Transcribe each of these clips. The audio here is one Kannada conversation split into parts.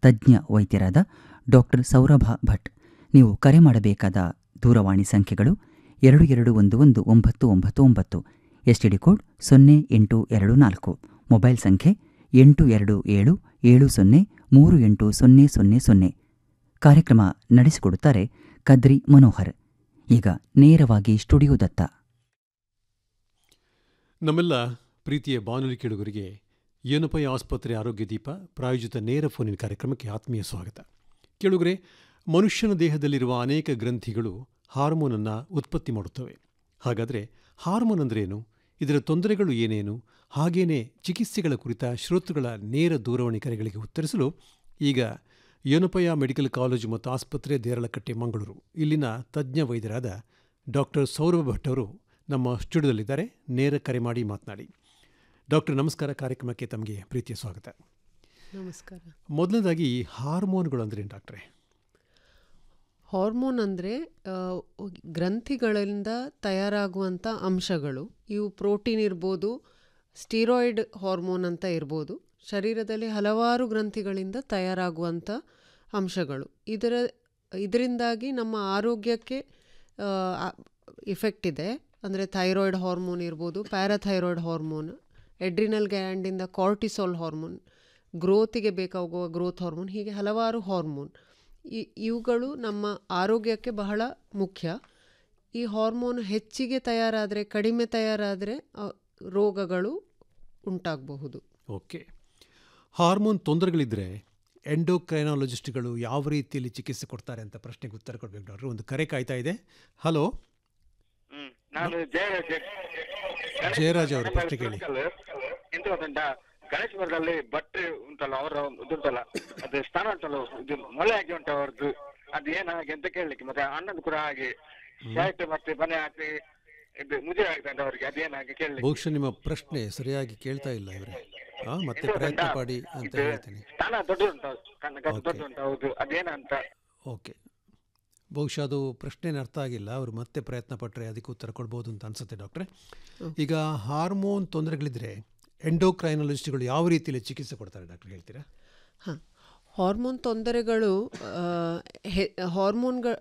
ತಜ್ಞ ವೈದ್ಯರಾದ ಡಾಕ್ಟರ್ ಸೌರಭ ಭಟ್ ನೀವು ಕರೆ ಮಾಡಬೇಕಾದ ದೂರವಾಣಿ ಸಂಖ್ಯೆಗಳು ಎರಡು ಎರಡು ಒಂದು ಒಂದು ಒಂಬತ್ತು ಒಂಬತ್ತು ಒಂಬತ್ತು ಎಸ್ಟಿಡಿ ಕೋಡ್ ಸೊನ್ನೆ ಎಂಟು ಎರಡು ನಾಲ್ಕು ಮೊಬೈಲ್ ಸಂಖ್ಯೆ ಎಂಟು ಎರಡು ಏಳು ಏಳು ಸೊನ್ನೆ ಮೂರು ಎಂಟು ಸೊನ್ನೆ ಸೊನ್ನೆ ಸೊನ್ನೆ ಕಾರ್ಯಕ್ರಮ ನಡೆಸಿಕೊಡುತ್ತಾರೆ ಕದ್ರಿ ಮನೋಹರ್ ಈಗ ನೇರವಾಗಿ ಸ್ಟುಡಿಯೋದತ್ತ ನಮ್ಮೆಲ್ಲ ಪ್ರೀತಿಯ ಬಾನುಲಿ ಕೇಳುಗರಿಗೆ ಏನಪೈ ಆಸ್ಪತ್ರೆ ಆರೋಗ್ಯ ದೀಪ ಪ್ರಾಯೋಜಿತ ನೇರ ಫೋನಿನ ಕಾರ್ಯಕ್ರಮಕ್ಕೆ ಆತ್ಮೀಯ ಸ್ವಾಗತ ಕೇಳುಗರೆ ಮನುಷ್ಯನ ದೇಹದಲ್ಲಿರುವ ಅನೇಕ ಗ್ರಂಥಿಗಳು ಹಾರ್ಮೋನನ್ನು ಉತ್ಪತ್ತಿ ಮಾಡುತ್ತವೆ ಹಾಗಾದರೆ ಹಾರ್ಮೋನ್ ಅಂದ್ರೇನು ಇದರ ತೊಂದರೆಗಳು ಏನೇನು ಹಾಗೇನೇ ಚಿಕಿತ್ಸೆಗಳ ಕುರಿತ ಶ್ರೋತೃಗಳ ನೇರ ದೂರವಾಣಿ ಕರೆಗಳಿಗೆ ಉತ್ತರಿಸಲು ಈಗ ಯೋನಪಯ ಮೆಡಿಕಲ್ ಕಾಲೇಜು ಮತ್ತು ಆಸ್ಪತ್ರೆ ದೇರಳಕಟ್ಟೆ ಮಂಗಳೂರು ಇಲ್ಲಿನ ತಜ್ಞ ವೈದ್ಯರಾದ ಡಾಕ್ಟರ್ ಸೌರಭ ಭಟ್ ಅವರು ನಮ್ಮ ಸ್ಟುಡಿಯೋದಲ್ಲಿದ್ದಾರೆ ನೇರ ಕರೆ ಮಾಡಿ ಮಾತನಾಡಿ ಡಾಕ್ಟರ್ ನಮಸ್ಕಾರ ಕಾರ್ಯಕ್ರಮಕ್ಕೆ ತಮಗೆ ಪ್ರೀತಿಯ ಸ್ವಾಗತ ನಮಸ್ಕಾರ ಮೊದಲನೇದಾಗಿ ಹಾರ್ಮೋನ್ಗಳು ಅಂದ್ರೇನು ಡಾಕ್ಟ್ರೆ ಹಾರ್ಮೋನ್ ಅಂದರೆ ಗ್ರಂಥಿಗಳಿಂದ ತಯಾರಾಗುವಂಥ ಅಂಶಗಳು ಇವು ಪ್ರೋಟೀನ್ ಇರ್ಬೋದು ಸ್ಟೀರಾಯ್ಡ್ ಹಾರ್ಮೋನ್ ಅಂತ ಇರ್ಬೋದು ಶರೀರದಲ್ಲಿ ಹಲವಾರು ಗ್ರಂಥಿಗಳಿಂದ ತಯಾರಾಗುವಂಥ ಅಂಶಗಳು ಇದರ ಇದರಿಂದಾಗಿ ನಮ್ಮ ಆರೋಗ್ಯಕ್ಕೆ ಇಫೆಕ್ಟ್ ಇದೆ ಅಂದರೆ ಥೈರಾಯ್ಡ್ ಹಾರ್ಮೋನ್ ಇರ್ಬೋದು ಪ್ಯಾರಾಥೈರಾಯ್ಡ್ ಹಾರ್ಮೋನ್ ಎಡ್ರಿನಲ್ ಗ್ಯಾಂಡಿಂದ ಕಾರ್ಟಿಸೋಲ್ ಹಾರ್ಮೋನ್ ಗ್ರೋತಿಗೆ ಬೇಕಾಗುವ ಗ್ರೋತ್ ಹಾರ್ಮೋನ್ ಹೀಗೆ ಹಲವಾರು ಹಾರ್ಮೋನ್ ಈ ಇವುಗಳು ನಮ್ಮ ಆರೋಗ್ಯಕ್ಕೆ ಬಹಳ ಮುಖ್ಯ ಈ ಹಾರ್ಮೋನ್ ಹೆಚ್ಚಿಗೆ ತಯಾರಾದರೆ ಕಡಿಮೆ ತಯಾರಾದರೆ ರೋಗಗಳು ಉಂಟಾಗಬಹುದು ಓಕೆ ಹಾರ್ಮೋನ್ ತೊಂದರೆಗಳಿದ್ದರೆ ಎಂಡೋಕ್ರೈನಾಲಜಿಸ್ಟ್ಗಳು ಯಾವ ರೀತಿಯಲ್ಲಿ ಚಿಕಿತ್ಸೆ ಕೊಡ್ತಾರೆ ಅಂತ ಪ್ರಶ್ನೆಗೆ ಉತ್ತರ ಕೊಡಬೇಕು ಡಾಕ್ಟರ್ ಒಂದು ಕರೆ ಕಾಯ್ತಾ ಇದೆ ಹಲೋ ನಾನು ಜಯರಾಜ್ ಜಯರಾಜ್ ಅವರ ಪ್ರಶ್ನೆ ಕೇಳಿ ಎಂತ ಗೊತ್ತುಂಟಾ ಗಣೇಶಪುರದಲ್ಲಿ ಬಟ್ಟೆ ಉಂಟಲ್ಲ ಅವರ ಉಂಟಲ್ಲ ಅದು ಸ್ಥಾನ ಉಂಟಲ್ಲ ಇದು ಮೊಳೆ ಆಗಿ ಉಂಟು ಅವ್ರದ್ದು ಅದು ಏನಾಗಿ ಅಂತ ಕೇಳಲಿಕ್ಕೆ ಮತ್ತೆ ಅಣ್ಣದು ಕೂಡ ಹಾಗೆ ಶರ್ಟ್ ಮತ್ತೆ ಮನೆ ಹಾಕಿ ಇದು ಮುಜೆ ಆಗ್ತದೆ ಅವರಿಗೆ ಅದೇನಾಗಿ ಕೇಳಲಿಕ್ಕೆ ಬಹುಶಃ ನಿಮ್ಮ ಪ್ರಶ್ನೆ ಸರಿಯಾಗಿ ಕೇಳ್ತಾ ಇಲ್ಲ ಇವರೇ ಆ, ಮತ್ತೆ ಪ್ರಯತ್ನ ಪಡಿ ಅಂತ ಹೇಳ್ತೀನಿ ಸ್ಥಾನ ದೊಡ್ಡ ಉಂಟು ಕಣ್ಣ ಕಣ್ಣು ದೊಡ್ಡ ಉಂಟು ಹೌದು ಅದೇನಂತ ಓಕೆ ಬಹುಶಃ ಅದು ಪ್ರಶ್ನೆನೇ ಅರ್ಥ ಆಗಿಲ್ಲ ಅವರು ಮತ್ತೆ ಪ್ರಯತ್ನ ಪಟ್ಟರೆ ಅದಕ್ಕೆ ಉತ್ತರ ಕೊಡ್ಬೋದು ಅಂತ ಅನ್ಸುತ್ತೆ ಡಾಕ್ಟ್ರೆ ಈಗ ಹಾರ್ಮೋನ್ ತೊಂದರೆಗಳಿದ್ರೆ ಎಂಡೋಕ್ರೈನಾಲಜಿಸ್ಟ್ಗಳು ಯಾವ ರೀತಿಯಲ್ಲಿ ಚಿಕಿತ್ಸೆ ಕೊಡ್ತಾರೆ ಡಾಕ್ಟರ್ ಹೇಳ್ತೀರಾ ಹಾಂ ಹಾರ್ಮೋನ್ ತೊಂದರೆಗಳು ಹಾರ್ಮೋನ್ಗಳ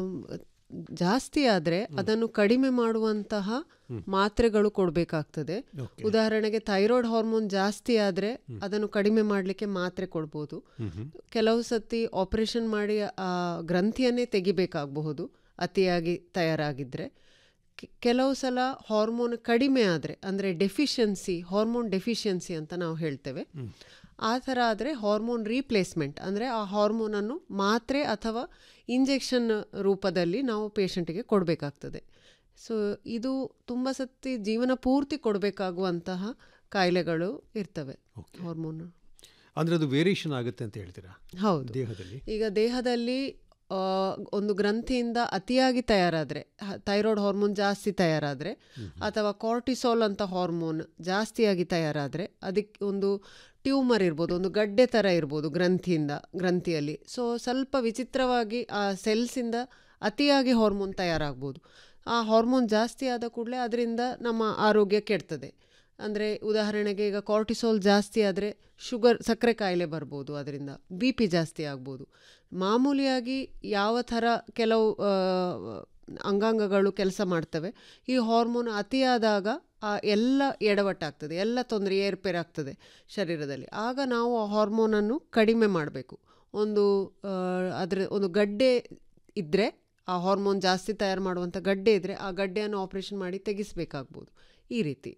ಜಾಸ್ತಿ ಆದರೆ ಅದನ್ನು ಕಡಿಮೆ ಮಾಡುವಂತಹ ಮಾತ್ರೆಗಳು ಕೊಡಬೇಕಾಗ್ತದೆ ಓಕೆ ಉದಾಹರಣೆಗೆ ಥೈರಾಯ್ಡ್ ಹಾರ್ಮೋನ್ ಜಾಸ್ತಿ ಆದರೆ ಅದನ್ನು ಕಡಿಮೆ ಮಾಡಲಿಕ್ಕೆ ಮಾತ್ರೆ ಕೊಡ್ಬೋದು ಕೆಲವು ಸತಿ ಆಪರೇಷನ್ ಮಾಡಿ ಆ ಗ್ರಂಥಿಯನ್ನೇ ತೆಗಿಬೇಕಾಗಬಹುದು ಅತಿಯಾಗಿ ತಯಾರಾಗಿದ್ದರೆ ಕೆ- ಕೆಲವು ಸಲ ಹಾರ್ಮೋನ್ ಕಡಿಮೆ ಆದರೆ ಅಂದರೆ ಡೆಫಿಷಿಯನ್ಸಿ ಹಾರ್ಮೋನ್ ಡೆಫಿಷಿಯನ್ಸಿ ಅಂತ ನಾವು ಹೇಳ್ತೇವೆ ಆ ಥರ ಆದರೆ ಹಾರ್ಮೋನ್ ರೀಪ್ಲೇಸ್ಮೆಂಟ್ ಅಂದರೆ ಆ ಹಾರ್ಮೋನನ್ನು ಮಾತ್ರೆ ಅಥವಾ ಇಂಜೆಕ್ಷನ್ ರೂಪದಲ್ಲಿ ನಾವು ಪೇಷಂಟಿಗೆ ಕೊಡಬೇಕಾಗ್ತದೆ ಸೊ ಇದು ತುಂಬ ಸತಿ ಜೀವನ ಪೂರ್ತಿ ಕೊಡಬೇಕಾಗುವಂತಹ ಕಾಯಿಲೆಗಳು ಇರ್ತವೆ ಹಾರ್ಮೋನ್ ಅಂದರೆ ಅದು ವೇರಿಯೇಷನ್ ಆಗುತ್ತೆ ಅಂತ ಹೇಳ್ತೀರಾ ಹೌದು ದೇಹದಲ್ಲಿ ಈಗ ದೇಹದಲ್ಲಿ ಆ, ಒಂದು ಗ್ರಂಥಿಯಿಂದ ಅತಿಯಾಗಿ ತಯಾರಾದರೆ ಥೈರಾಯ್ಡ್ ಹಾರ್ಮೋನ್ ಜಾಸ್ತಿ ತಯಾರಾದರೆ ಅಥವಾ ಕಾರ್ಟಿಸೋಲ್ ಅಂತ ಹಾರ್ಮೋನ್ ಜಾಸ್ತಿಯಾಗಿ ತಯಾರಾದರೆ ಅದಕ್ಕೆ ಒಂದು ಟ್ಯೂಮರ್ ಇರ್ಬೋದು ಒಂದು ಗಡ್ಡೆ ಥರ ಇರ್ಬೋದು ಗ್ರಂಥಿಯಿಂದ ಗ್ರಂಥಿಯಲ್ಲಿ ಸೊ ಸ್ವಲ್ಪ ವಿಚಿತ್ರವಾಗಿ ಆ ಸೆಲ್ಸಿಂದ ಅತಿಯಾಗಿ ಹಾರ್ಮೋನ್ ತಯಾರಾಗ್ಬೋದು ಆ ಹಾರ್ಮೋನ್ ಜಾಸ್ತಿ ಆದ ಕೂಡಲೇ ಅದರಿಂದ ನಮ್ಮ ಆರೋಗ್ಯ ಕೆಡ್ತದೆ ಅಂದರೆ ಉದಾಹರಣೆಗೆ ಈಗ ಕಾರ್ಟಿಸೋಲ್ ಜಾಸ್ತಿ ಆದರೆ ಶುಗರ್ ಸಕ್ಕರೆ ಕಾಯಿಲೆ ಬರ್ಬೋದು ಅದರಿಂದ ಬಿ ಪಿ ಜಾಸ್ತಿ ಆಗ್ಬೋದು ಮಾಮೂಲಿಯಾಗಿ ಯಾವ ಥರ ಕೆಲವು ಆ, ಅಂಗಾಂಗಗಳು ಕೆಲಸ ಮಾಡ್ತವೆ ಈ ಹಾರ್ಮೋನ್ ಅತಿಯಾದಾಗ ಆ ಎಲ್ಲ ಎಡವಟ್ಟಾಗ್ತದೆ ಎಲ್ಲ ತೊಂದರೆ ಏರ್ಪೇರಾಗ್ತದೆ ಶರೀರದಲ್ಲಿ ಆಗ ನಾವು ಆ ಹಾರ್ಮೋನನ್ನು ಕಡಿಮೆ ಮಾಡಬೇಕು ಒಂದು ಆ, ಅದರ ಒಂದು ಗಡ್ಡೆ ಇದ್ದರೆ ಆ ಹಾರ್ಮೋನ್ ಜಾಸ್ತಿ ತಯಾರು ಮಾಡುವಂಥ ಗಡ್ಡೆ ಇದ್ದರೆ ಆ ಗಡ್ಡೆಯನ್ನು ಆಪರೇಷನ್ ಮಾಡಿ ತೆಗಿಸ್ಬೇಕಾಗ್ಬೋದು ಈ ರೀತಿ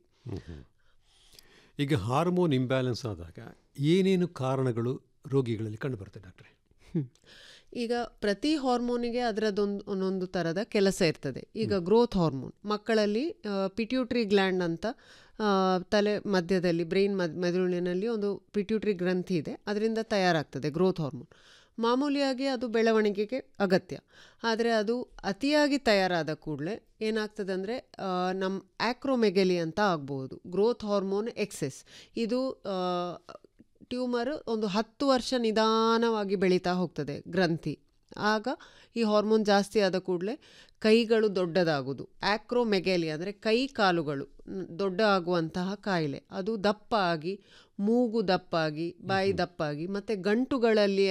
ಈಗ ಹಾರ್ಮೋನ್ ಇಂಬ್ಯಾಲೆನ್ಸ್ ಆದಾಗ ಏನೇನು ಕಾರಣಗಳು ರೋಗಿಗಳಲ್ಲಿ ಕಂಡುಬರುತ್ತೆ ಡಾಕ್ಟ್ರೆ ಹ್ಮ್. ಈಗ ಪ್ರತಿ ಹಾರ್ಮೋನಿಗೆ ಅದರದೊಂದು ಒಂದೊಂದು ಥರದ ಕೆಲಸ ಇರ್ತದೆ ಈಗ ಗ್ರೋತ್ ಹಾರ್ಮೋನ್ ಮಕ್ಕಳಲ್ಲಿ ಪಿಟ್ಯೂಟ್ರಿ ಗ್ಲ್ಯಾಂಡ್ ಅಂತ ಆ, ತಲೆ ಮಧ್ಯದಲ್ಲಿ ಬ್ರೈನ್ ಮದ್ ಮೆದುಳಿನಲ್ಲಿ ಒಂದು ಪಿಟ್ಯೂಟ್ರಿ ಗ್ರಂಥಿ ಇದೆ ಅದರಿಂದ ತಯಾರಾಗ್ತದೆ ಗ್ರೋತ್ ಹಾರ್ಮೋನ್ ಮಾಮೂಲಿಯಾಗಿ ಅದು ಬೆಳವಣಿಗೆಗೆ ಅಗತ್ಯ ಆದರೆ ಅದು ಅತಿಯಾಗಿ ತಯಾರಾದ ಕೂಡಲೇ ಏನಾಗ್ತದೆ ಅಂದರೆ ನಮ್ಮ ಆಕ್ರೋಮೆಗೆಲಿ ಅಂತ ಆಗ್ಬೋದು ಗ್ರೋತ್ ಹಾರ್ಮೋನ್ ಎಕ್ಸೆಸ್ ಇದು ಆ, ಟ್ಯೂಮರ್ ಒಂದು ಹತ್ತು ವರ್ಷ ನಿಧಾನವಾಗಿ ಬೆಳೀತಾ ಹೋಗ್ತದೆ ಗ್ರಂಥಿ ಆಗ ಈ ಹಾರ್ಮೋನ್ ಜಾಸ್ತಿ ಆದ ಕೂಡಲೇ ಕೈಗಳು ದೊಡ್ಡದಾಗೋದು ಆಕ್ರೋಮೆಗೆಲಿ ಅಂದರೆ ಕೈ ಕಾಲುಗಳು ನ್- ದೊಡ್ಡ ಆಗುವಂತಹ ಕಾಯಿಲೆ ಅದು ದಪ್ಪ ಆಗಿ ಮೂಗು ದಪ್ಪಾಗಿ ಬಾಯಿ ದಪ್ಪಾಗಿ ಮತ್ತು ಗಂಟುಗಳಲ್ಲಿ